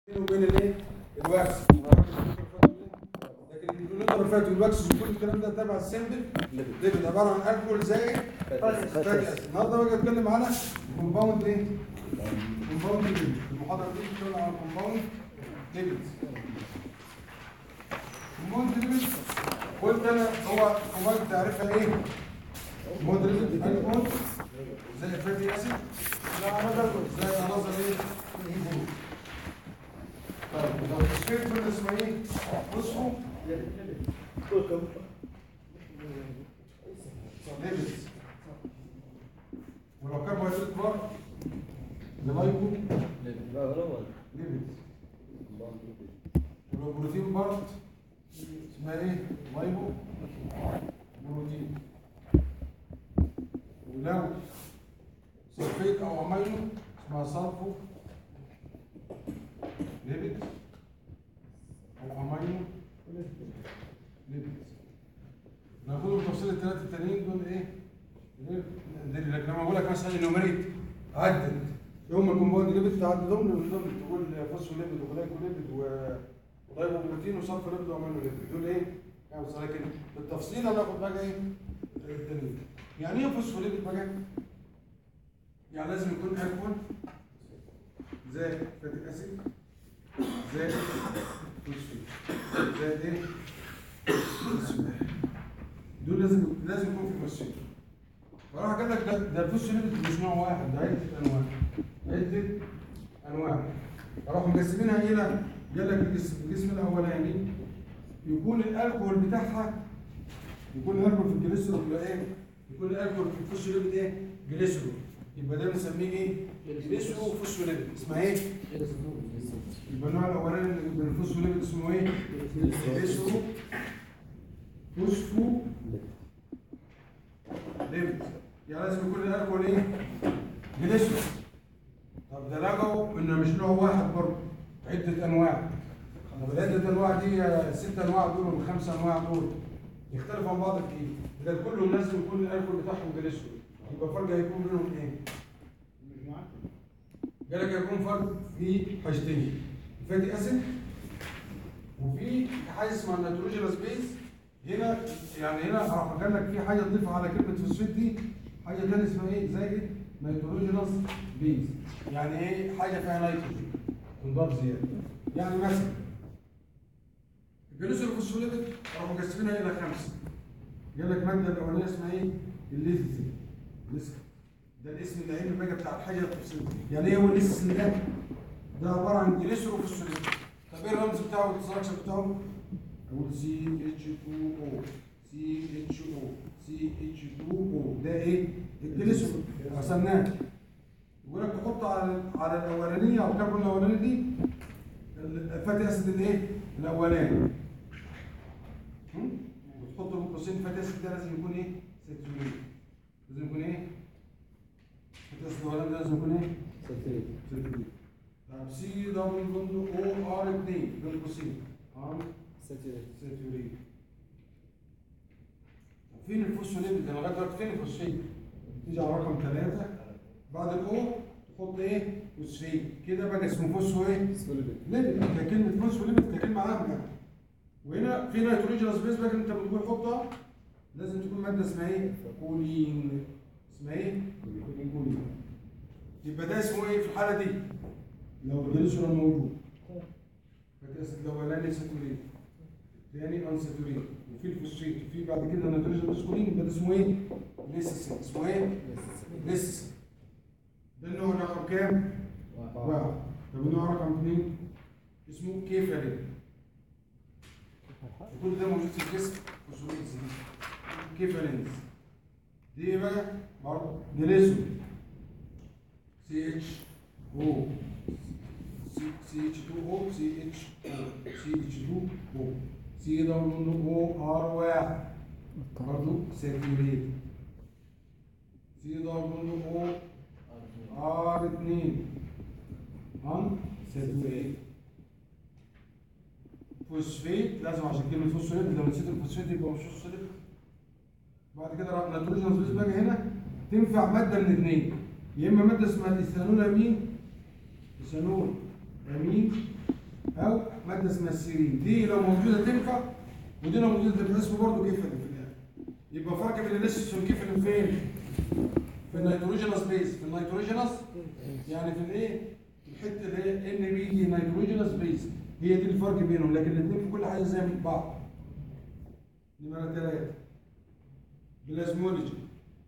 بينه وبين الايه؟ الواكس لكن النيوترال والواكس وكل الكلام ده تبع السمبل ليبيد عباره عن الكول زائد فاتي اسيد النهارده باجي اتكلم على كومباوند ايه؟ كومباوند ليبيد المحاضره دي بتتكلم على كومباوند ليبيد كومباوند ليبيد قلت انا هو كومباوند تعرفها ايه؟ كومباوند ليبيد الكول زائد فاتي اسيد زائد عناصر ايه؟ هيموجلوبين طيب لو الفوسفات دول اسمه ايه؟ فوسفو ليبيدز ولو كربوهيدرات بار للايكو ليبيدز ولو بروتين بارت اسمها ايه؟ لايبو بروتين ولو سلفيت او امينو اسمها صلفو ليبيدز او امينو ليبيدز ناخدهم تفصيل الثلاثه التانيين دول ايه؟ غير ندري لك لما اقول لك مثلا انوميريت عدد يوم الكومباوند ليبيد تعددهم من ضمن تقول فوسفو ليبيد وغلايكو ليبيد و ولايبوبروتين وصلفو ليبيد وامينو ليبيد دول ايه؟ خمسه لكن بالتفصيل هناخد بقى ايه؟ التانيين يعني ايه فوسفو ليبيد بقى؟ يعني لازم يكون الكول زائد فاتيك اسيد زائد فوسفيت زائد ايه؟ فوسفيت دول لازم لازم يكون في فوسفيت وراح قال لك ده ده الفوسفيت مش نوع واحد ده عده انواع عده انواع راحوا مقسمينها الى قال لك القسم القسم الاولاني يكون الالكول بتاعها يكون الالكول في الجليسرول يبقى ايه؟ يكون الالكول في الفوسفوليبيد ايه؟ جليسرول يبقى ده بنسميه ايه؟ جليسرو فوسفوليبيد اسمها ايه؟ يبقى النوع الاولاني من الفوسفوليبيد اسمه ايه؟ جليسرو فوسفو ليبيد يعني لازم يكون الالكول ايه؟ جليسرو طب ده لقوا انه مش نوع واحد برضه عده انواع طب العده انواع دي ست انواع دول والخمس انواع دول يختلفوا عن بعض في ايه؟ اذا كلهم لازم يكون الالكول بتاعهم جليسرو يبقى الفرق هيكون بينهم ايه؟ قال لك هيكون فرق في حاجتين فاتي اسيد وفي حاجه اسمها النيتروجينوس بيز هنا يعني هنا راح قال لك في حاجه تضيفها على كلمه فوسفيت دي حاجه ثانيه اسمها ايه؟ زائد نيتروجينوس بيز يعني ايه؟ حاجه فيها نيتروجين تنضاف زياده يعني مثلا الجلوسيل فوسفوليبيد راحوا مقسمينها الى خمسه قال لك الماده الاولانيه اسمها ايه؟ الليثيوم لسه ده الاسم العلمي بقى بتاع الحاجه التفصيليه يعني ايه هو الليثيوم ده؟ ده عباره عن جليسرو فوسفوليبيد طب ايه الرمز بتاعه والاستراكشر بتاعه؟ اقول سي اتش 2 او سي اتش او سي اتش 2 او ده ايه؟ الجليسرو رسمناه يقول لك تحط على على الاولانيه او الكربون الاولاني دي الفاتي اسيد الايه؟ الاولاني وتحط بين قوسين فاتي اسيد ده لازم يكون ايه؟ ساتوريت لازم يكون ايه؟ فاتي اسيد الاولاني ده لازم يكون ايه؟ ساتوريت طب سي دبل بوند او ار 2 بين قوسين ار ساتوريت طب فين الفوسفوليبيد؟ انا لغايه دلوقتي فين الفوسفيت؟ تيجي على رقم ثلاثه بعد الاو تحط ايه؟ فوسفيت كده بقى اسمه فوسفو ايه؟ ليبيد ككلمه فوسفوليبيد ككلمه عامه وهنا في نيتروجينوس بيس بقى انت بتقول حطها لازم تكون ماده اسمها ايه؟ كولين اسمها ايه؟ كولين يبقى ده اسمه ايه في الحاله دي؟ لو الجليسرول موجود فاتي اسيد الاولاني ساتوريت ثاني ان ساتوريت وفي الفوسفيت وفي بعد كده نيتروجينوس كولين يبقى ده اسمه ايه؟ ليسيسين اسمه ايه؟ ليسيسين ده النوع رقم كام؟ واحد طب النوع رقم اثنين اسمه كيفالين كل ده موجود في الجسم فوسفوريت كيفالينز دي ايه بقى؟ برضه جليسو سي اتش او سي اتش 2 او سي اتش او سي اتش 2 او سي ده او ار واحد برضه ساتوريت سي ده او ار 2 ان ساتوريت فوسفيت لازم عشان كلمه فوسفيت لو نسيت الفوسفيت يبقى مش فوسفيت بعد كده نيتروجين بيس بقى هنا تنفع ماده من اثنين يا اما ماده اسمها ايثانول امين ايثانول امين ماده اسمها السيرين دي لو موجوده تنفع ودي لو موجوده تبقى اسمه برضه كيفلين في الاخر يبقى فرق بين الليسس والكيفلين فين؟ في النيتروجينوس بيز في النيتروجينوس يعني في الايه؟ الحته اللي هي ان بي دي نيتروجينوس بيز هي دي الفرق بينهم لكن الاثنين في كل حاجه زي بعض نمرة ثلاثة بلازمولوجي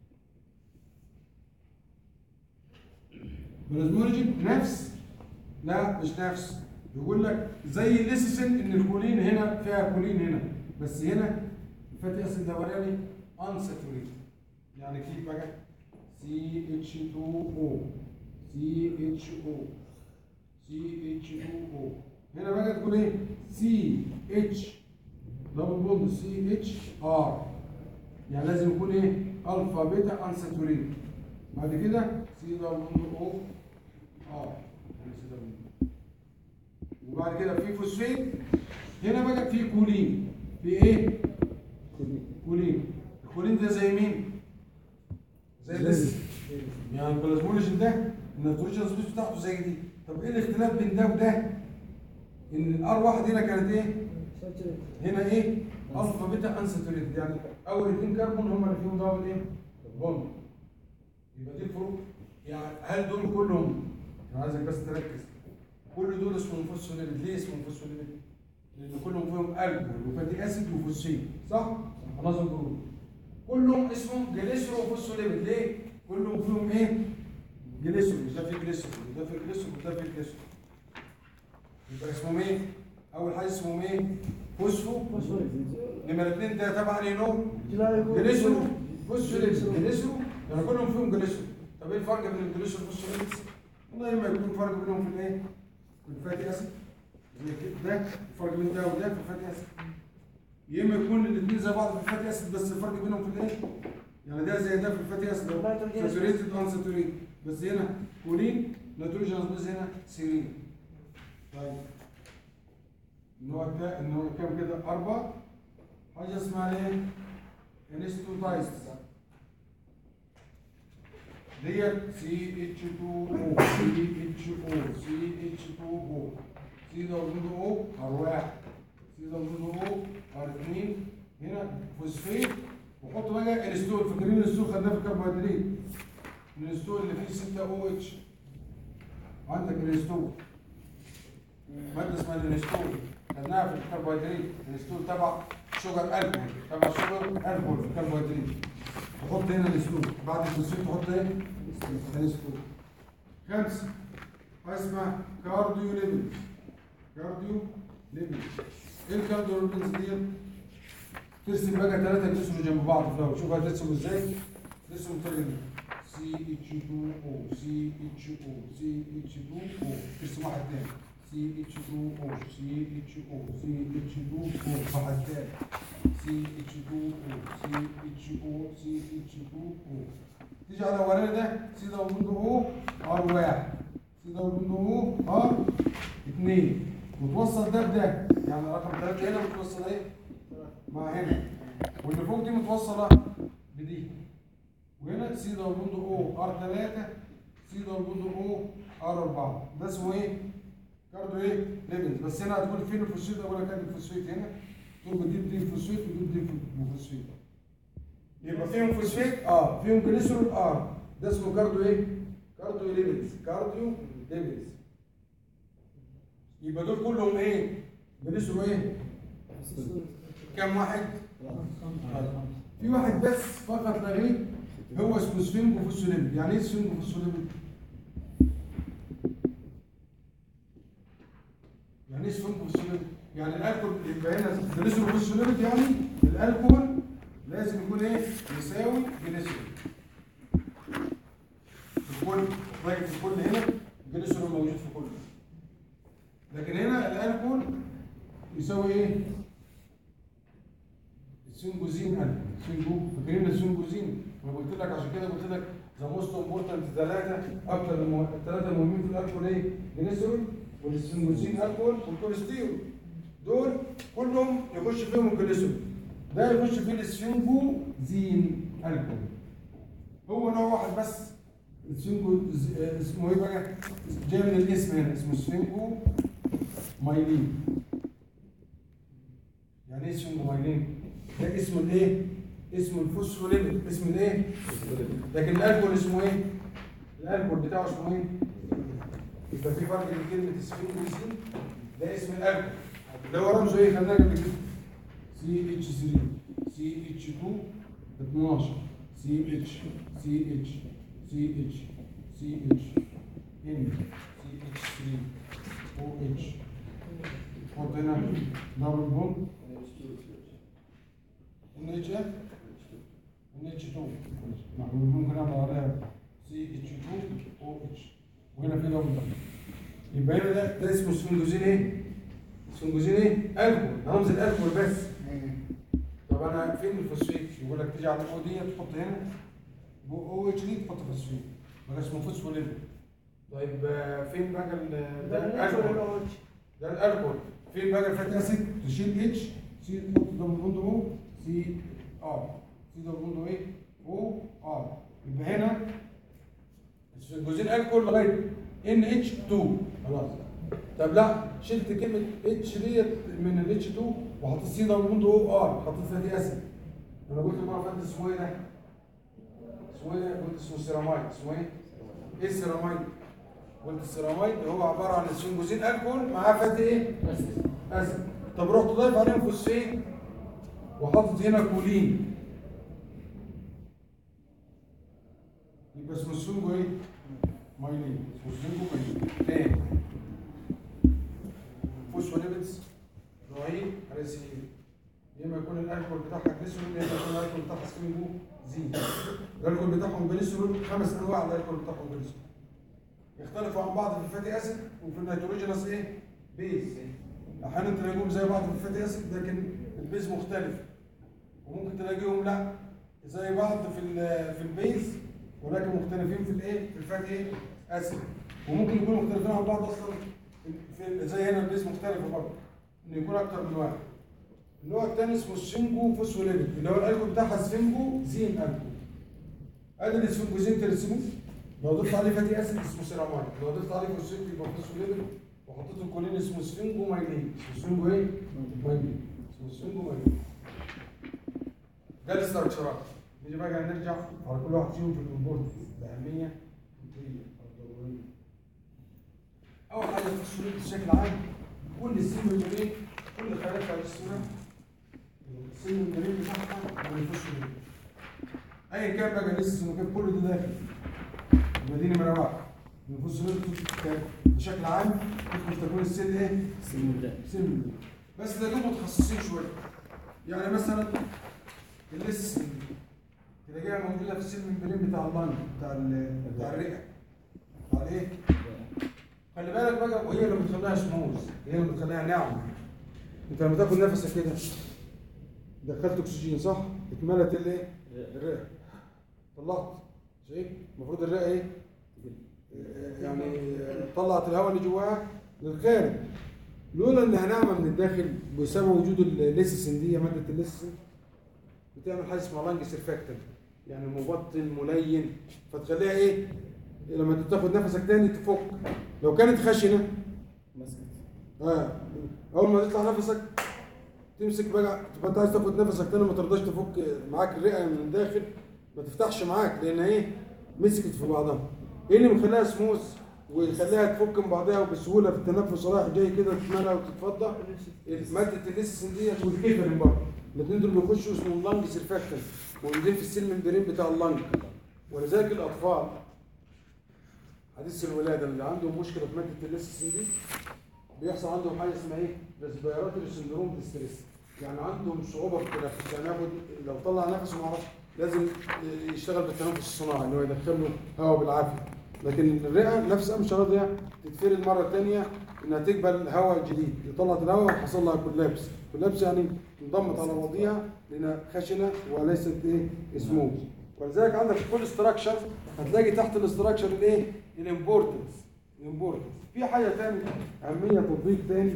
بلازمولوجي نفس لا مش نفس يقول لك زي الليسيسين ان الكولين هنا فيها كولين هنا بس هنا الفاتي اسيد الاولاني انساتوريت يعني كيف بقى سي اتش 2 او سي اتش او سي اتش 2 او هنا بقى تقول ايه سي اتش دبل بوند سي اتش ار يعني لازم يكون ايه الفا بيتا انساتوريت بعد كده سي دبل بوند او ار يعني سي دبل بوند. وبعد كده في فوسفيت هنا بقى في كولين في ايه كولين الكولين ده زي مين زي الليس يعني البلازمولوجين ده النيتروجين سبيس بتاعته زي دي طب ايه الاختلاف بين ده وده ان الار واحد هنا كانت ايه هنا ايه الفا بيتا انساتوريتد يعني اول اثنين كربون هم اللي فيهم دبل ايه بوند يبقى دي الفروق يعني هل دول كلهم انا عايزك بس تركز كل دول اسمهم فوسفوليبيد ليه اسمهم فوسفوليبيد لان كلهم فيهم الكحول وفاتي اسيد وفوسفين صح عناصر جروب كلهم اسمهم جليسرو وفوسفوليبيد ليه كلهم فيهم ايه جليسرو ده في جليسرو وده في جليسرو وده في جليسرو يبقى اسمهم ايه اول حاجه اسمهم ايه فوسفو نمرة اثنين ده تبع لينو جليسرو فوسفوليبيد جليسرو يعني كلهم فيهم جليسرو طب ايه الفرق بين الجليسرو والفوسفوليبيد والله اما يكون فرق بينهم في الايه في الفاتي اسيد زي كده ده الفرق بين ده وده في الفاتي اسيد يا اما يكون الاثنين زي بعض في الفاتي اسيد بس الفرق بينهم في الايه يعني ده زي ده في الفاتي اسيد ساتوريتد وان ساتوريتد بس هنا كولين نيتروجين بس هنا سيرين طيب النوع التا- النوع كام كده أربعة حاجة اسمها ايه؟ انستوتايز ديت سي اتش 2 او سي اتش او سي اتش 2 او سي دبليو او ار سي دبليو او ار 2 هنا فوسفيت وحط بقى انستول فاكرين الانستول خدناه في الكربوهيدرات الانستول اللي فيه 6 او اتش عندك الانستول ماده اسمها الانستول خدناها في الكربوهيدرات الانستول تبع شجر الكحول تبع شجر الكحول في الكربوهيدرات تحط هنا الانستول بعد الفوسفيت تحط ايه؟ الانستول خمسه حاجه اسمها كارديو ليبلز كارديو ليبلز ايه الكارديو ليبلز ديت؟ ترسم بقى ثلاثه جسر جنب بعض في الاول شوف هترسم ازاي ترسم بالطريقه دي سي اتش 2 او سي اتش او سي اتش 2 او ترسم واحد تاني سي اتش 2 او سي اتش او سي اتش 2 او واحد تاني سي اتش 2 او سي اتش او سي اتش 2 او تيجي على الاولاني ده سي ده وبنده او ار واحد سي ده وبنده او ار اثنين وتوصل ده بده يعني رقم ثلاثة هنا متوصل ايه؟ مع هنا واللي فوق دي متوصلة بدي وهنا سي ده وبنده او ار 3 سي ده وبنده او ار 4 ده اسمه ايه؟ كاردو ايه؟ ليبنز بس هنا هتقول فين الفوسفيت اقول لك ادي الفوسفيت هنا تقول بتجيب دي الفوسفيت وتجيب دي الفوسفيت يبقى فيهم فوسفيت اه فيهم جليسرول اه ده اسمه كاردو ايه؟ كاردو ليبنز كارديو ليبنز يبقى دول كلهم ايه؟ جليسرول ايه؟ كم واحد؟ في واحد بس فقط لا غير هو اسمه سفنجوفوسفوليبيد يعني ايه سفنجوفوسفوليبيد؟ يعني ايه سفنجوفوسفوليبيد؟ يعني الالكول يبقى هنا جليسروفوسفوليبيد يعني الالكول لازم يكون ايه؟ يساوي جليسرول في الكل طيب في الكل هنا الجليسرول موجود في كله لكن هنا الالكول يساوي ايه؟ السنجوزين قال سنجو فاكرين السنجوزين انا قلت لك عشان كده قلت لك ذا موست امبورتنت ثلاثه اكتر من الثلاثه المهمين في الالكول ايه؟ جليسرول والسنجوزين الكول والكوليسترول دول كلهم يخش فيهم الجليسرول ده يخش فيه السفنجوزين الكول هو نوع واحد بس السفنجو ز- اسمه ايه بقى؟ جاي من الاسم هنا اسمه سفنجو مايلين يعني ايه سفنجومايلين ده اسمه الايه اسمه الفوسفوليبيد اسم الايه لكن الالكول اسمه ايه الالكول بتاعه اسمه ايه يبقى في فرق بين كلمه سفنجوزين ده اسم الالكول اللي هو رمزه ايه خدناه قبل كده سي اتش 3 سي اتش 2 12 سي اتش سي اتش سي اتش سي اتش ان سي اتش 3 او اتش حط هنا دبل بوند ان اتش اف ان اتش 2 نحن ممكن نعمل عليها سي اتش 2 او اتش وهنا في دبل بوند يبقى هنا ده ده اسمه سفنجوزين ايه؟ سفنجوزين ايه؟ الكول رمز الالكول بس طب انا فين الفوسفيت؟ يقول لك تيجي على الاو دي تحط هنا او اتش دي تحط فوسفيت بقى اسمه فوسفوليبيد طيب آه، فين بقى ال- ده الالكول ده الالكول فين بقى الفاتي اسيد تشيل اتش سي تحط دبل بوند او سي ار سي دبل بوند ايه او ار يبقى هنا الجزئين الكول لغايه ان اتش 2 خلاص طب لا شلت كلمه اتش ديت من الاتش 2 وحطيت سي دبل بوند او ار حطيت فاتي اسيد انا قلت المره اللي فاتت اسمه ايه ده؟ اسمه ايه ده؟ قلت اسمه سيرامايد اسمه ايه؟ ايه السيرامايد؟ قلت السيرامايد هو عباره عن السنجوزين الكول معاه فاتي ايه؟ اسيد طب رحت ضايف عليهم فوسفين وحاطط هنا كولين يبقى اسمه السنجو ايه؟ مايلين اسمه السنجو مايلين تاني فوسفوليبيدز نوعين رئيسيين يا اما يكون الالكول بتاعها جليسرول يا اما يكون الالكول بتاعها سنجو زين الالكول بتاعهم جليسرول خمس انواع الالكول بتاعهم جليسرول يختلفوا عن بعض في الفاتي اسيد وفي النيتروجينوس ايه؟ بيز احيانا تلاقيهم زي بعض في الفاتي اسيد لكن البيز مختلف وممكن تلاقيهم لا زي بعض في ال- في البيز ولكن مختلفين في الايه؟ في الفاتي ايه؟ اسيد وممكن يكونوا مختلفين عن بعض اصلا في زي هنا البيز مختلفه برضه انه يكون اكتر من واحد النوع الثاني اسمه السفنجو فوسفوليبيد اللي هو الالكول بتاعها سفنجو زين الكول ادي السفنجوزين ترسمه لو ضفت عليه فاتي اسيد اسمه سيرامايد لو ضفت عليه فوسفيت يبقى فوسفوليبيد وحطيت الكولين اسمه سفنجو مايلين اسمه سفنجو ايه؟ مايلين اسمه سفنجو مايلين ده الاستراكشرات نيجي بقى نرجع على كل واحد فيهم في الامبورت الاهميه الفكريه الضروريه اول حاجه الفوسفوليبيد بشكل عام كل السم المريء كل خلايا الجسم السم المريء بتاعها هو الفوسفوليبيد ايا كان بقى لسه المكان كله ده داخل المدينه نمره واحد الفوسفوليبيد بشكل عام تدخل تكون السيل ايه؟ سن بس ده دول متخصصين شويه يعني مثلا الليس تلاقيها موجوده في السن الممبرين بتاع اللنج بتاع ال- بتاع الرئه بتاع الايه؟ خلي بالك بقى وهي اللي بتخليها سموز هي اللي بتخليها ناعمه انت لما تاخد نفسك كده دخلت اكسجين صح؟ اتملت الايه؟ الرئه طلعت شايف؟ المفروض الرئه ايه؟ يعني طلعت الهواء اللي جواها للخارج لولا انها ناعمه من الداخل بسبب وجود الليسيسين دي ماده الليسيسين بتعمل حاجه اسمها لانج سيرفاكتنت يعني مبطن ملين فتخليها ايه؟ لما انت تاخد نفسك تاني تفك لو كانت خشنه اه اول ما تطلع نفسك تمسك بقى تبقى انت عايز تاخد نفسك تاني ما ترضاش تفك معاك الرئه من الداخل ما تفتحش معاك لان ايه مسكت في بعضها ايه اللي مخليها سموث ويخليها تفك من بعضها وبسهوله في التنفس رايح جاي كده تتملى وتتفضى ماده الليسيسين ديت والكيفرين برضه الاثنين دول بيخشوا اسمهم لانج سيرفاكتنت موجودين في السلم الممبرين بتاع اللنج ولذلك الاطفال حديث الولاده اللي عندهم مشكله في ماده الليسيسين دي بيحصل عندهم حاجه اسمها ايه؟ ريسبيراتوري سندروم ديستريس يعني عندهم صعوبه في التنفس يعني ياخد لو طلع نفسه ما اعرفش لازم يشتغل بالتنفس الصناعي ان هو يدخل له هواء بالعافيه لكن الرئه نفسها مش راضيه تتفرد مره ثانيه انها تقبل هواء جديد طلعت الهواء وحصل لها كولابس كولابس يعني انضمت على بعضيها لانها خشنه وليست ايه سموث ولذلك عندك في كل ستراكشر هتلاقي تحت الاستراكشر الايه الامبورتنس الامبورتنس في حاجه ثانيه اهميه تطبيق ثاني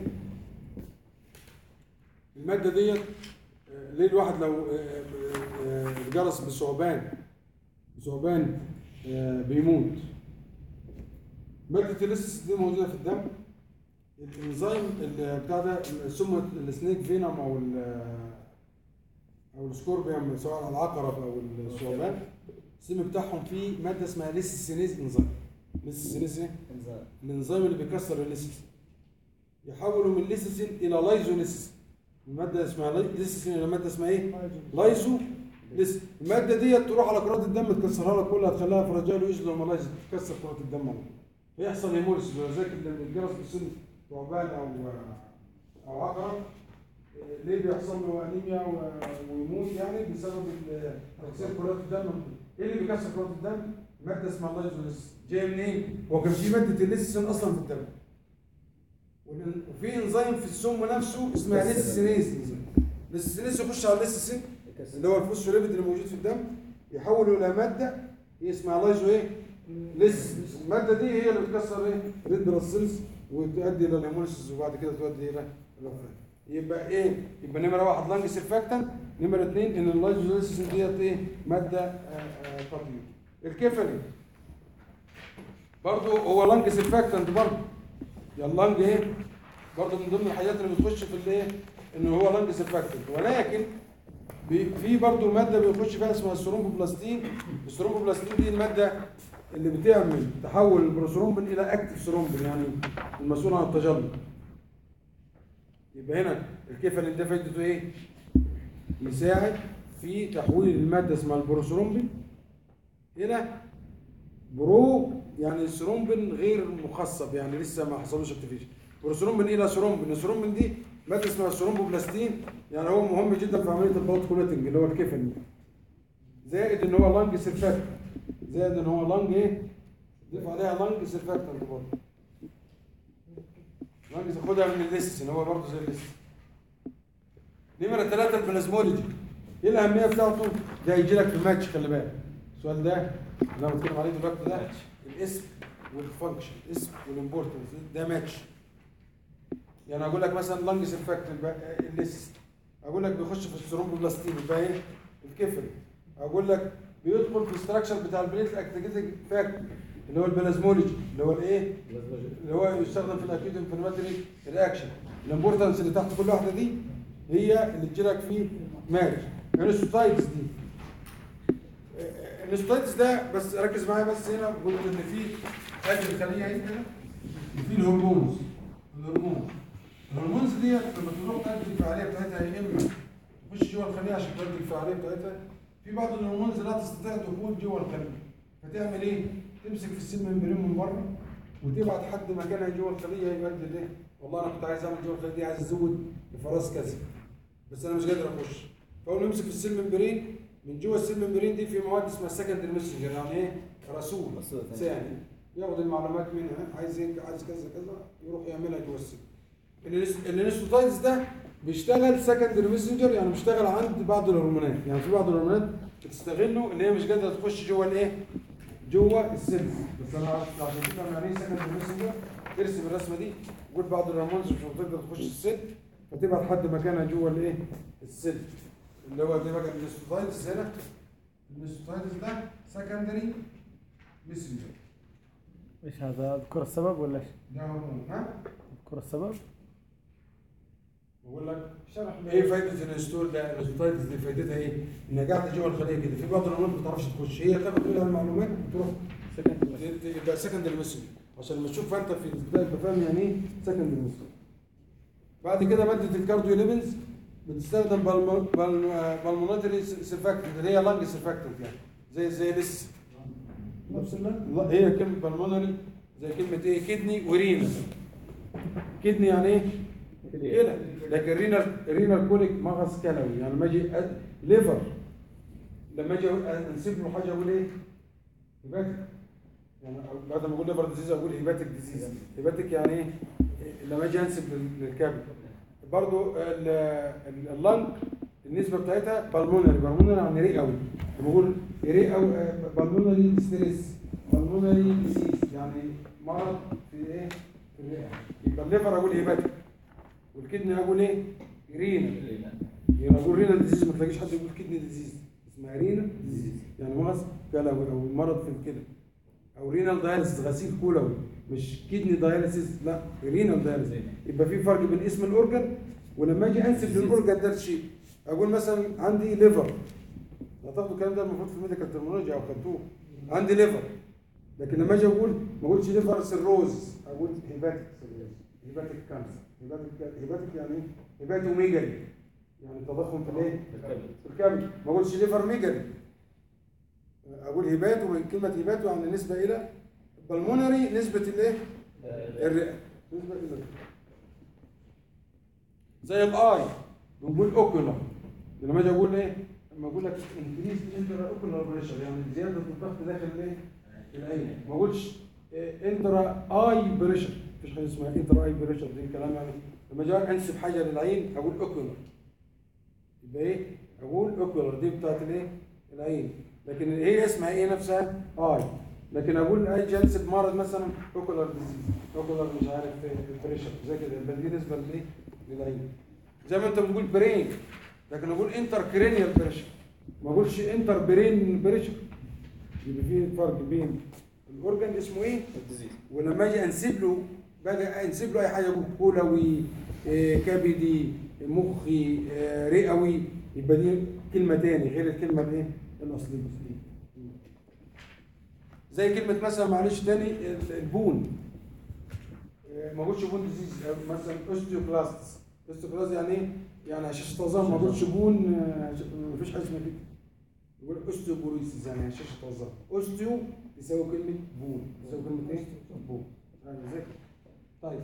الماده ديت آه، ليه الواحد لو آه، آه، جرس بثعبان ثعبان آه، بيموت مادة الليسس دي موجودة في الدم الانزيم اللي بتاع ده السم السنيك فينوم او ال او السكوربيوم سواء العقرب او الثعبان السم بتاعهم فيه ماده اسمها ليسيسينيز انزيم ليسيسينيز ايه؟ انزين الانزيم اللي بيكسر الليسيس يحولوا من ليسيسين الى لايزوليسيس الماده اسمها لاي- ليسيسين الى ماده اسمها ايه؟ لايزو ليس الماده دي تروح على كرات الدم تكسرها لك كلها تخليها فراجيل ويجلو الملايز تكسر كرات الدم على طول. فيحصل هيموليسيس ولذلك اللي الجرس بالسن ثعبان او او عقرب إيه، ليه بيحصل له انيميا و- ويموت يعني بسبب ال- تكسير كرات الدم ايه اللي بيكسر كرات الدم؟ ماده اسمها لايزوليس جايه منين؟ هو كان في ماده الليسيسين اصلا في الدم وال- وفي انزيم في السم نفسه اسمها ليسيسينيز ليسيسينيز يخش على الليسيسين اللي هو الفوسفوليبيد اللي موجود في الدم يحوله الى ماده هي اسمها لايزو ايه؟ ليس الماده دي هي اللي بتكسر ايه؟ ريد بلاد سيلز وتؤدي الى الهيموليسيس وبعد كده تؤدي الى الوفاه يبقى ايه؟ يبقى نمره واحد لانج سيرفاكتنت نمره اثنين ان اللايزوليسيس ديت ايه؟ ماده آه، آه، خطيره الكفري برضه هو لانج سيرفاكتنت برضه يا اللانج ايه؟ برضه من ضمن الحاجات اللي بتخش في الايه؟ ان هو لانج سيرفاكتنت ولكن بي- في برضه ماده بيخش فيها اسمها الثرومبوبلاستين الثرومبوبلاستين دي الماده اللي بتعمل تحول البروثرومبين الى اكتف ثرومبين يعني المسؤول عن التجلط يبقى هنا الكيفالين ده فايدته ايه؟ يساعد في تحويل الماده اسمها البروثرومبين الى برو يعني الثرومبين غير مخصب يعني لسه ما حصلوش اكتيفيشن بروثرومبين الى ثرومبين الثرومبين دي ماده اسمها الثرومبوبلاستين يعني هو مهم جدا في عمليه البلاد كوليتنج اللي هو الكيفن زائد ان هو لانج سيرفاكتنت زائد ان هو لانج ايه ضيف عليها لانج سيرفاكتنت برضه لانج خدها من الليست ان هو برضه زي الليست نمره ثلاثه البلازمولوجي ايه الاهميه بتاعته؟ ده هيجي لك في الماتش خلي بالك السؤال ده اللي انا بتكلم عليه دلوقتي ده الاسم والفانكشن الاسم والامبورتنس ده ماتش يعني اقول لك مثلا لانج سيرفاكتنت الليست اقول لك بيخش في الثرومبوبلاستين يبقى ايه الكفل اقول لك بيدخل في الاستراكشر بتاع البريت اكتيفيتنج فاكتور اللي هو البلازمولوجي اللي هو الايه اللي هو يستخدم في الاكيوت انفلاماتوري رياكشن الامبورتنس اللي تحت كل واحده دي هي اللي تجي لك في مارج الانستوتايتس دي الانستوتايتس ده بس ركز معايا بس هنا قلت ان في هذه الخليه اهي كده وفي الهرمونز الهرمون الهرمونز ديت لما تروح تؤدي الفعاليه بتاعتها يا اما تخش جوه الخليه عشان تؤدي الفعاليه بتاعتها في بعض الهرمونز لا تستطيع الدخول جوه الخليه فتعمل ايه؟ تمسك في السم ممبرين من بره وتبعت حد مكانها جوه الخليه يؤدي الايه؟ والله انا كنت عايز اعمل جوه الخليه دي عايز ازود الفراس كذا بس انا مش قادر اخش فاول ما يمسك في السم ممبرين من جوه السم ممبرين دي في مواد اسمها سكندري ميسنجر يعني ايه؟ رسول رسول ثاني. ثاني ياخد المعلومات منها عايز ايه عايز كذا كذا يروح يعملها جوه السم الانستوتايتس ده بيشتغل سكندري ميسنجر يعني بيشتغل عند بعض الهرمونات يعني في بعض الهرمونات بتستغله ان هي مش قادره تخش جوه الايه؟ جوه السيلز بس انا عارف- عشان تفهم يعني ايه سكندري ميسنجر ارسم الرسمه دي قول بعض الهرمونز مش بتقدر تخش السيل فتبعت حد مكانها جوه الايه؟ السيل اللي هو ده بقى الانستوتايتس هنا الانستوتايتس ده سكندري ميسنجر ايش هذا اذكر السبب ولا ايش؟ ده هرمون ها؟ اذكر السبب بقول لك شرح ايه فايده الانستول ده الريزولتايتس دي فايدتها ايه؟ انها قاعده جوه الخليه كده في بعض الهرمونات ما بتعرفش تخش هي تاخد منها المعلومات وتروح ت- يبقى سكندري ميسنج عشان لما تشوف انت في البدايه تبقى فاهم يعني ايه سكندري ميسنج بعد كده ماده الكارديو ليبنز بتستخدم بالموناتري سيرفاكتنت اللي هي لانج سيرفاكتنت يعني زي زي لسه نفس المادة لا هي كلمه بالمونري زي كلمه ايه كدني ورينا كدني يعني ايه كلى لكن رينال رينال كوليك مغص كلوي يعني لما اجي أد- ليفر لما اجي أ- انسب له حاجه اقول ايه؟ هيباتيك يعني أو- بعد ما اقول ليفر ديزيز اقول هيباتيك ديزيز هيباتيك يعني ايه؟ لما اجي انسب لل- للكبد برضو ال- ال- اللنج النسبه بتاعتها بالمونري بالمونري يعني رئوي لما بقول رئوي بالمونري ستريس بالمونري ديزيز يعني مرض في ايه؟ في الرئه يبقى الليفر اقول هيباتيك والكدني اقول ايه؟ رينا يعني اقول رينا ديزيز ما تلاقيش حد يقول كدني ديزيز اسمها رينا ديزيز يعني مغص كلوي او مرض في الكلى او رينال داياليسيس غسيل كلوي مش كدني داياليسيس لا رينال داياليسيس يبقى في فرق بين اسم الاورجن ولما اجي انسب للاورجن ده شيء اقول مثلا عندي ليفر هتاخدوا الكلام ده المفروض في الميديكال ترمينولوجي او خدتوه عندي ليفر لكن لما اجي اقول ما اقولش ليفر سيروز اقول هيباتيك سيروز هيباتيك كانسر هيباتيك هيباتيك يعني ايه؟ هيباتوميجالي يعني تضخم في الايه؟ في الكبد ما اقولش ليفر ميجالي اقول هيباتو من كلمه هيباتو يعني نسبه الى بالمونري نسبه الايه؟ الرئه نسبه الى الرئة. زي الاي بنقول اوكولار لما اجي اقول ايه؟ لما اقول لك انكريز انترا اوكولار بريشر يعني زياده الضغط داخل الايه؟ العين ما اقولش انترا اي بريشر مفيش حاجه اسمها انترا اي بريشر دي كلام يعني لما اجي انسب حاجه للعين اقول اوكولار يبقى ايه؟ اقول اوكولار دي بتاعت الايه؟ العين لكن هي اسمها ايه نفسها؟ اي لكن اقول اجي انسب مرض مثلا اوكولار ديزيز اوكولار مش عارف بريشر زي كده يبقى دي نسبه لايه؟ للعين زي ما انت بتقول برين لكن اقول انتر كرينيال بريشر ما اقولش انتر برين بريشر يبقى في فرق بين الاورجن اسمه ايه؟ ولما اجي انسب له باجي انسب له اي حاجه اقول كلوي آه، كبدي مخي آه، رئوي يبقى دي كلمه تاني غير الكلمه الايه؟ الاصليه زي كلمه مثلا معلش تاني ال- البون آه، ما اقولش بون ديزيز آه، مثلا اوستيوكلاست اوستيوكلاست يعني ايه؟ يعني هشاشه عظام ما اقولش بون آه، ما فيش حاجه اسمها كده يقول اوستيوبوريسيس يعني هشاشه عظام اوستيو يساوي كلمه بون يساوي كلمه ايه؟ بون يعني زي كده. طيب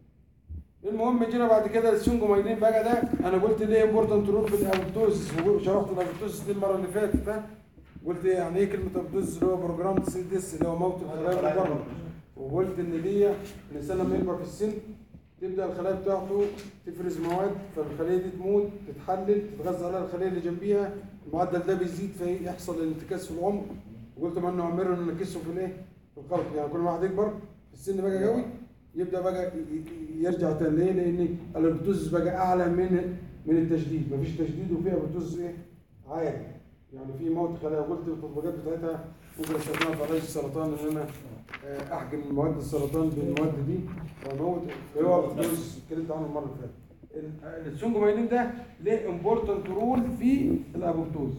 المهم جينا بعد كده السونجومايلين بقى ده انا قلت ليه امبورتنت رول في الابوتوزس شرحت الابوتوزس دي المره اللي فاتت ها قلت يعني ايه كلمه ابوتوزس اللي هو بروجرام سيل ديس اللي هو موت الخلايا المجرد وقلت ان دي الانسان لما يكبر في السن تبدا الخلايا بتاعته تفرز مواد فالخليه دي تموت تتحلل تتغذى عليها الخليه اللي جنبيها المعدل ده بيزيد فيحصل الانتكاس في العمر وقلت ما انه عمره انه نكسه في الايه؟ في الخلق يعني كل ما واحد يكبر في السن بقى قوي يبدا بقى ي- ي- يرجع تاني ليه؟ لان الابتوز بقى اعلى من من التشديد مفيش تشديد وفيها ابتوز ايه؟ عادي يعني في موت خلايا قلت التطبيقات بتاعتها ممكن استخدمها في علاج السرطان ان انا آه، احجم مواد السرطان بالمواد دي واموت اللي هو الابتوز اتكلمت عنه المره اللي فاتت ال- السونجومايلين ده ليه امبورتنت رول في الابوبتوز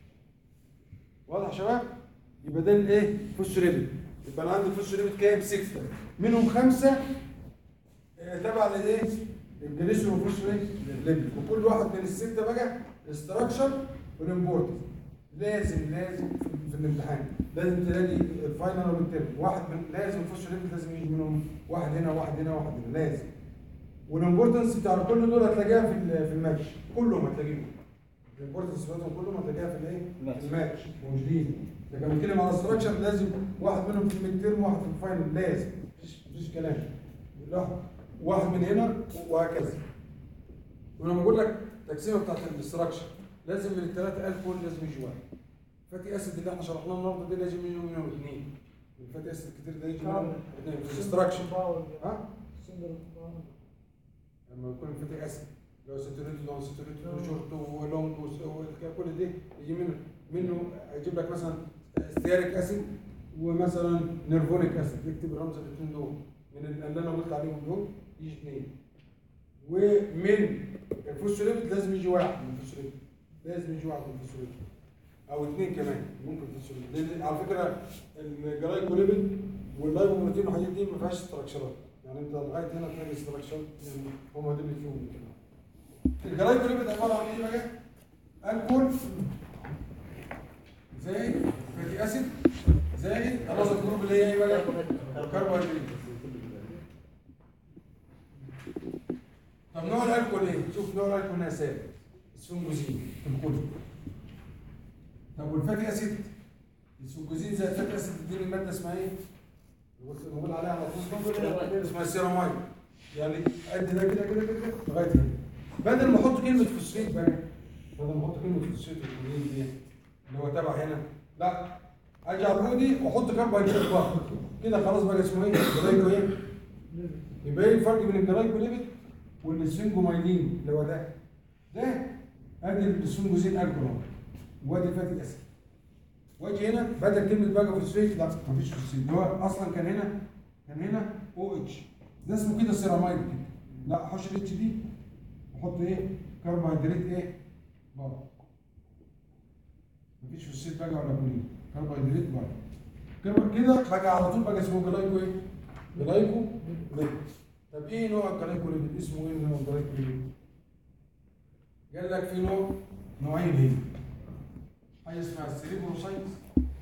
واضح يا شباب؟ يبقى ده الايه؟ فوسفوريبيد يبقى انا عندي فوسفوريبيد كام؟ 6 منهم خمسه آه، تبع للايه؟ الجليسرول وفوسفوريبيد وكل واحد من السته بقى الاستراكشر والامبورتنس لازم لازم في- في الامتحان لازم تلاقي الفاينل والترم واحد من لازم فوسفوريبيد لازم يجي منهم واحد هنا واحد هنا واحد هنا لازم والامبورتنس بتاع كل دول هتلاقيها في ال- في الماتش كلهم هتلاقيهم الامبورتنس بتاعتهم كلهم هتلاقيها في الايه؟ في الماتش موجودين لكن بنتكلم على استراكشر لازم واحد منهم في الميد تيرم وواحد في الفاينل لازم مفيش مفيش كلام لا واحد من هنا وهكذا ولما بقول لك التقسيمه بتاعت الاستراكشر لازم من الثلاثه الكول لازم يجي واحد فاتي اسيد اللي احنا شرحناه النهارده ده لازم يجي منهم اثنين الفاتي اسيد الكتير ده يجي منهم اثنين في الاستراكشر ها لما يكون فاتي اسيد لو ساتوريتد لو ساتوريتد وشورت ولونج وكل ده يجي منه منه يجيب لك مثلا ستياريك اسيد ومثلا نيرفونيك اسيد اكتب الرمز الاثنين دول من اللي انا قلت عليهم دول يجي اثنين ومن الفوسفوريبيد لازم يجي واحد من الفوسفوريبيد لازم يجي واحد من الفوسفوريبيد او اثنين كمان ممكن الفوسفوريبيد لان على فكره الجلايكوليبيد واللايبوبروتين والحاجات دي ما فيهاش استراكشرات يعني انت لغايه هنا تلاقي استراكشر هم دول اللي فيهم كده الجلايكوليبيد عباره عن ايه بقى؟ الكول زائد فاتي اسيد زائد خلاص الجروب اللي هي ايه بقى؟ الكربوهيدرات طب نوع الالكول ايه؟ شوف نوع الالكول هنا ثابت السنجوزين في الكل طب والفاتي اسيد السنجوزين زي الفاتي اسيد تديني الماده اسمها ايه؟ اللي قلت بقول عليها على طول اسمها السيرامايد يعني قد ده كده كده كده لغايه هنا بدل ما احط كلمه فوسفيت بقى بدل ما احط كلمه فوسفيت الكلين دي اللي هو تبع هنا لا اجي على العودي واحط كربوهيدرات بقى كده خلاص بقى اسمه ايه؟ جلايكو ايه؟ يبقى ايه الفرق بين الجلايكوليبيد والسينجومايلين اللي هو ده ده ادي السنجوزين الكول وادي الفاتي اسيد واجي هنا بدل كلمه باجا فوسفيت لا مفيش فوسفيت هو اصلا كان هنا كان هنا او اتش ده اسمه كده سيراميد كده لا احش الاتش دي واحط ايه كربوهيدرات ايه بره مفيش فوسفيت باجا ولا كولين كربوهيدرات بره كده كده بقى على طول بقى اسمه جلايكو ايه جلايكو ليبيد طب ايه نوع الجلايكو ليبيد اسمه ايه نوع الجلايكو ليبيد قال لك في نوع نوعين هنا حاجه اسمها السيريبروسايتس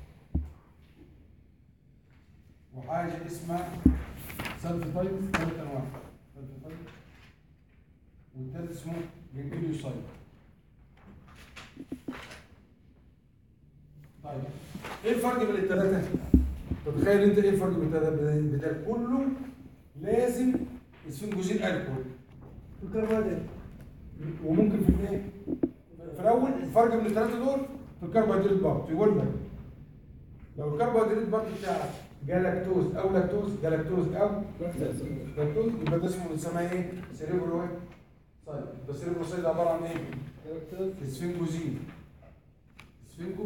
وحاجه اسمها سلفيتايتس ثلاث انواع سلفيتايتس والثالث اسمه جنجليوسايت طيب ايه الفرق بين الثلاثه؟ تتخيل انت ايه الفرق بين الثلاثه؟ بدل كله لازم اسفنجوزين الكحول الكربونات وممكن في الايه؟ في الاول الفرق بين الثلاثه دول في الكربوهيدرات برضه يقول لك لو الكربوهيدرات برضه بتاعك جلاكتوز او لاكتوز جلاكتوز او لاكتوز يبقى ده اسمه بنسميه ايه؟ سيريبرو ايه؟ طيب ده سيريبرو سايد عباره عن ايه؟ اسفنجوزين اسفنجو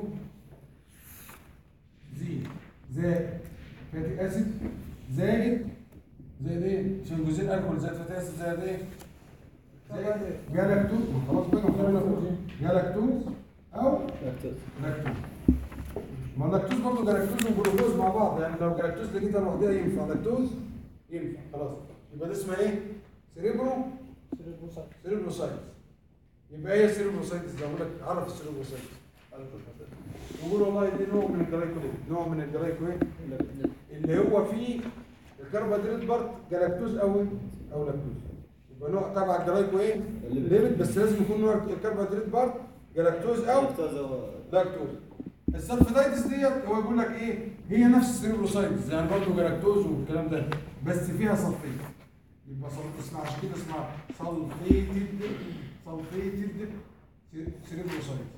زين زائد فاتي اسيد زائد زائد ايه؟ اسفنجوزين الكحول زائد فاتي اسيد زائد ايه؟ زائد جلاكتوز خلاص بقى خلاص جلاكتوز او لاكتوز ما اللاكتوز برضه جلاكتوز وجلوكوز مع بعض يعني لو جلاكتوز لقيتها لوحدها ينفع لاكتوز ينفع خلاص يبقى ده اسمها ايه؟ سيريبرو سيريبروسايتس يبقى ايه سيريبروسايتس ده بقول لك عرف السيريبروسايتس نقول والله دي نوع من الجلايكوليد نوع من الجلايكوليد اللي هو فيه الكربوهيدرات برضه جلاكتوز او إيه؟ او لاكتوز يبقى نوع تبع الجلايكو ايه؟ ليبيد بس لازم يكون نوع الكربوهيدرات برضه جلاكتوز او لاكتوز السلفيدايتس ديت هو يقول لك ايه هي نفس السيريبروسايتس يعني برضه جلاكتوز والكلام ده بس فيها سلفيت يبقى سلفيت اسمها عشان كده اسمها سلفيتد سلفيتد سيريبروسايتس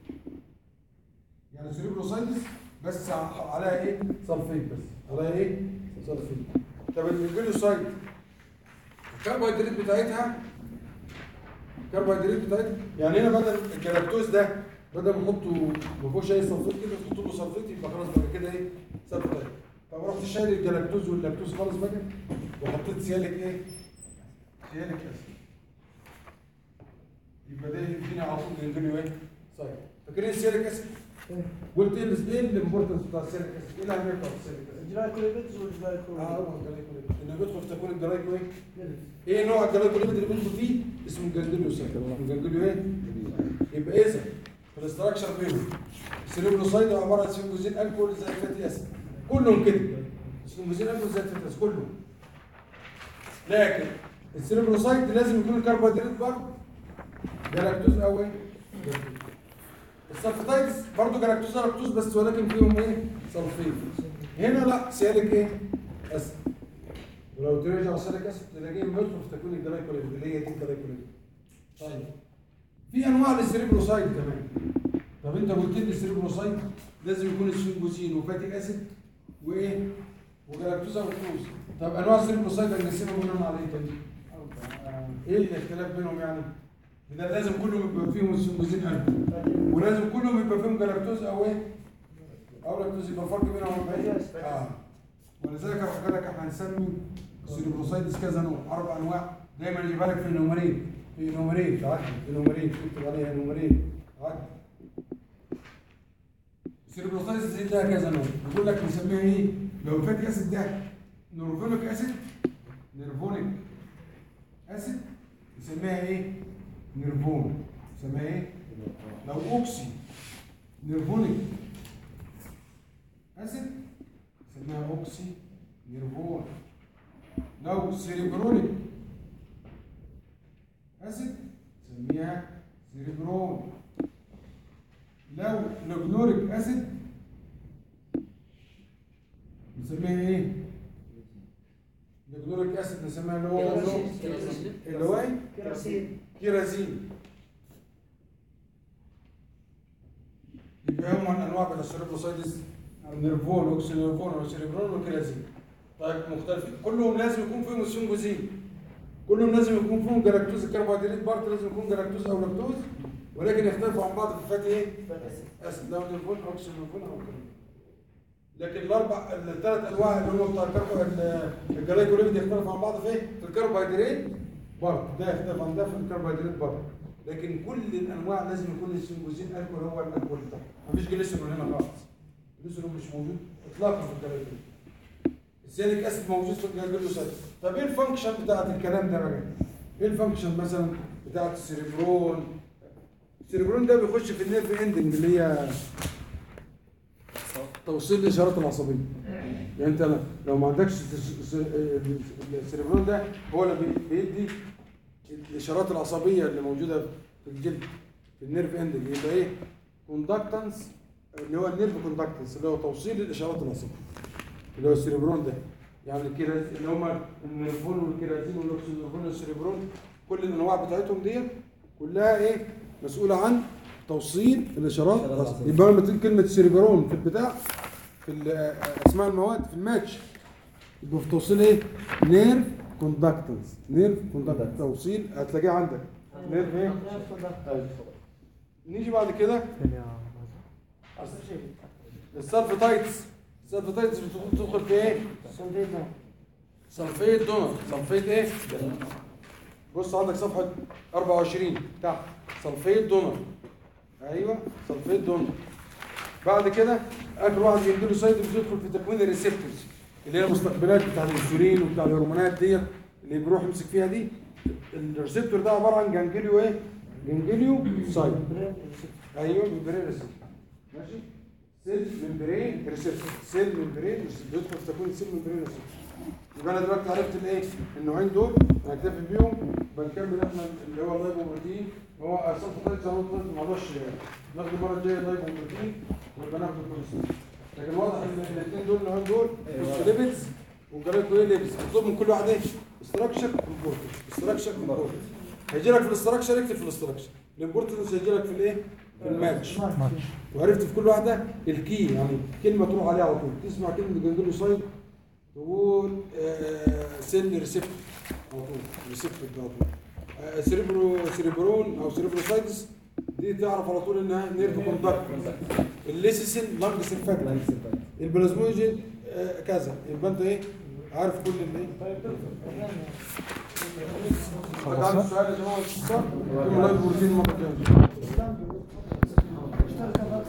يعني سيريبروسايتس بس ع- عليها ايه سلفيت بس عليها ايه سلفيت طب الجلوسايت الكربوهيدرات بتاعتها الكربوهيدرات بتاعتها يعني هنا بدل الجلاكتوز ده بدل ما نحطه ما فيهوش اي سلفيت كده تحط له سلفيت يبقى خلاص بعد كده ايه سلفيت طب رحت شايل الجلاكتوز واللاكتوز خالص بقى وحطيت سيالك ايه؟ سيالك اسيد يبقى ده يديني على طول جنجليو ايه؟ صحيح فاكرين السيالك اسيد؟ قلت ايه ال- ايه الامبورتنس بتاع السيالك اسيد؟ ايه الاهميه بتاع السيالك اسيد؟ الجلايكوليبيدز اه والجلايكوليبيدز هو الجلايكوليبيد انه بيدخل في تكوين الجلايكوليبيد ايه نوع الجلايكوليبيد اللي بيدخل فيه؟ اسمه جنجليوسايد اسمه جنجليو ايه؟ يبقى اذا في الاستراكشر بينهم السيريبروسايد عباره عن سيمبوزين الكول زي فاتي اسيد كلهم كده سيمبوزين الكول زي فاتي اسيد كلهم لكن السيريبروسايد لازم يكون الكربوهيدرات برضه جلاكتوز او ايه؟ جلاكتوز. السلفيتايتس برضه جلاكتوز لاكتوز بس ولكن فيهم ايه؟ سلفيت هنا لا سيالك ايه؟ اسيد ولو ترجع سيالك اسيد تلاقيه بيدخل في تكوين الجلايكوليبيد اللي هي دي الجلايكوليبيد طيب في انواع للسيريبروسايد كمان طب انت قلت لي السيريبروسايد لازم يكون السيمبوزين وفاتي اسيد وايه؟ وجلاكتوز او لاكتوز طب انواع السيريبروسايد هنقسمهم بناء على ايه تاني؟ ايه الاختلاف بينهم يعني؟ ده لازم كلهم يبقى فيهم السيمبوزين الكول ولازم كلهم يبقى فيهم جلاكتوز او ايه؟ او لاكتوز يبقى الفرق بينهم ايه؟ اه ولذلك انا لك احنا هنسمي السيريبروسايدس كذا نوع اربع انواع دايما يجيبها لك في النومرين في نومرين تعدي في نومرين تكتب عليها نومرين تعدي السيريبروسايدس دي لها كذا نوع يقول لك نسميها ايه؟ لو الفاتي اسيد ده نيرفونيك اسيد نيرفونيك اسيد نسميها ايه؟ نيرفون نسميها ايه؟ لو اوكسي نيرفونيك اسيد نسميها اوكسي نيرفون لو سيريبرونيك اسيد نسميها سيريبرون لو لوجنوريك اسيد نسميها ايه؟ لوجنوريك اسيد نسميها اللي هو كيرازين. اللي هو ايه؟ كيراسين كيرازين يبقى هم انواع من السيريبروسايدس نيرفون اوكسينيرفون وسيريبرون وكيرازين طيب مختلفين كلهم لازم يكون فيهم السيمبوزين كلهم لازم يكون فيهم جلاكتوز الكربوهيدرات برضه لازم يكون جلاكتوز او لاكتوز ولكن يختلفوا عن بعض في الفاتي ايه؟ اسيد لو نيرفون اوكسي نيرفون او كده لكن الاربع الثلاث انواع اللي هم بتاع الكربو الجلايكوليبيد يختلفوا عن بعض في ايه؟ في الكربوهيدرات برضه ده يختلف عن ده في الكربوهيدرات برضه لكن كل الانواع لازم يكون السنجوزين الكول هو الالكول بتاعه مفيش جليسرول هنا خالص الجليسرول مش موجود اطلاقا في الجلايكوليبيد السيليك اسيد موجود في الجلايكوليبيد طب ايه الفانكشن بتاعت الكلام ده بقى؟ ايه الفانكشن مثلا بتاعت السيريبرون السيريبرون ده بيخش في النيرف اندنج اللي هي توصيل الاشارات العصبيه يعني انت لو ما عندكش الس- الس- السيريبرون ده هو اللي بي- بيدي الاشارات العصبيه اللي موجوده في الجلد في النيرف اندنج يبقى ايه كوندكتنس اللي هو النيرف كوندكتنس اللي هو توصيل الاشارات العصبيه اللي هو السيريبرون ده يعني الكيراز اللي هم النيرفون والكيرازين والاكسيدوفون والسيريبرون كل الانواع بتاعتهم ديت كلها ايه مسؤوله عن توصيل الاشارات الإشارات العصبية. يبقى لما تيجي كلمه سيريبرون في البتاع في ال- اسماء المواد في الماتش يبقى في توصيل ايه؟ نيرف كوندكتنس نيرف كوندكتنس توصيل هتلاقيه عندك نيرف ايه؟ طيب نيجي بعد كده السلفتايتس السلفتايتس بتدخل في ايه؟ سلفيت دونر سلفيت ايه؟ بص عندك صفحة 24 تحت سلفيت دونر ايوه سلفيت دونر بعد كده اخر واحد بيديله سايد بتدخل في تكوين الريسبتورز اللي هي المستقبلات بتاع الانسولين وبتاع الهرمونات ديت اللي بيروح يمسك فيها دي الريسبتور ده عباره عن جانجليو ايه؟ جانجليو سايد ايوه ممبرين ريسبتور ماشي سيل ممبرين ريسبتور سيل ممبرين ريسبتور بيدخل في تكوين سيل ممبرين ريسبتور يبقى انا دلوقتي عرفت الايه النوعين دول هنكتفي بيهم بنكمل احنا اللي هو اللايبوبروتين هو اصلا طريقه زي ما قلت لك معلش ناخد المره الجايه اللايبوبروتين ويبقى ناخد الكوليسترول لكن واضح ان الاثنين دول النوعين دول ليبيدز وجلايكولين ليبيدز مطلوب من كل واحد ايه استراكشر امبورتنس استراكشر امبورتنس هيجي لك في الاستراكشر اكتب في الاستراكشر الامبورتنس هيجي لك في الايه في الماتش وعرفت في كل واحده الكي يعني كلمه تروح عليها على طول تسمع كلمه جنجلو سايد تقول آه، سيل ريسبتور على طول ريسبتور ده على طول آه، سيريبرو سيريبرون او سيريبروسايتس دي تعرف على طول انها نيرف كوندكت الليسيسين لانج سيرفاكتور البلازموجين آه، كذا يبقى انت ايه عارف كل اللي حد عنده سؤال يا جماعه باختصار؟ يقول لايف بروتين مره ثانيه